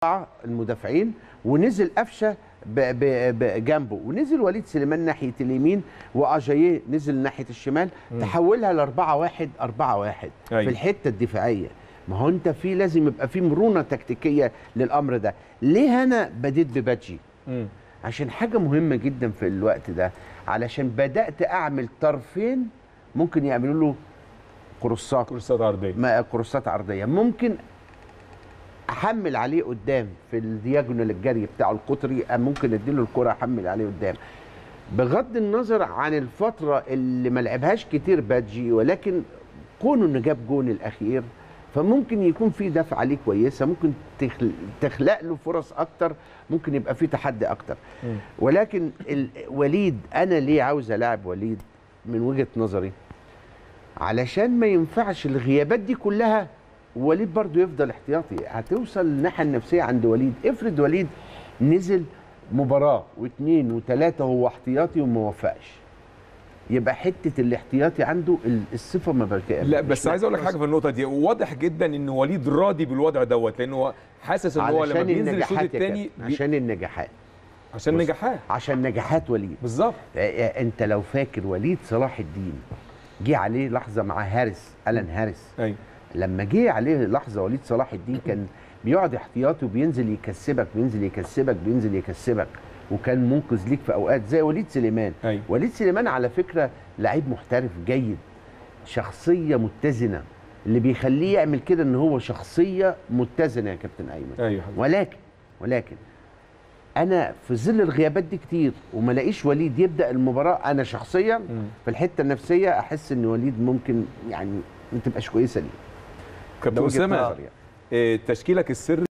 المدافعين ونزل قفشه ب- ب- ب- جنبه ونزل وليد سليمان ناحيه اليمين واجاييه نزل ناحيه الشمال تحولها ل 4 1 4 1 أيوة. في الحته الدفاعيه ما هو انت في لازم يبقى في مرونه تكتيكيه للامر ده ليه انا بديت ببادجي مم. عشان حاجه مهمه جدا في الوقت ده علشان بدات اعمل طرفين ممكن يعملوا له كروسات كورسات عرضيه ما كروسات عرضيه ممكن احمل عليه قدام في الدياجونال الجري بتاعه القطري أم ممكن اديله الكره احمل عليه قدام بغض النظر عن الفتره اللي ما لعبهاش كتير بادجي ولكن كونه انه جاب جون الاخير فممكن يكون في دفعه عليه كويسه ممكن تخل- تخلق له فرص اكتر ممكن يبقى في تحدي اكتر مم. ولكن ال- وليد انا ليه عاوز العب وليد من وجهه نظري علشان ما ينفعش الغيابات دي كلها وليد برضو يفضل احتياطي هتوصل الناحيه النفسيه عند وليد افرض وليد نزل مباراه واثنين وثلاثه هو احتياطي وما وفقش يبقى حته الاحتياطي عنده ال- الصفه ما بقى لا بس عايز اقول لك حاجه في النقطه دي واضح جدا ان وليد راضي بالوضع دوت لانه هو حاسس ان هو لما علشان بينزل الشوط النجاحات يا الثاني كابتن، عشان النجاحات عشان بص. نجاحات عشان نجاحات وليد بالظبط آه، آه، انت لو فاكر وليد صلاح الدين جه عليه لحظه مع هارس الان هارس ايوه لما جه عليه لحظه وليد صلاح الدين كان بيقعد احتياطي وبينزل يكسبك بينزل يكسبك بينزل يكسبك وكان منقذ ليك في اوقات زي وليد سليمان أيوة. وليد سليمان على فكره لعيب محترف جيد شخصيه متزنه اللي بيخليه يعمل كده ان هو شخصيه متزنه يا كابتن ايمن ايوه حبيبي. ولكن ولكن انا في ظل الغيابات دي كتير وما لاقيش وليد يبدا المباراه انا شخصيا مم. في الحته النفسيه احس ان وليد ممكن يعني ما تبقاش كويسه ليه كابتن ده وجهة اسامه نظري يعني. آه، تشكيلك السري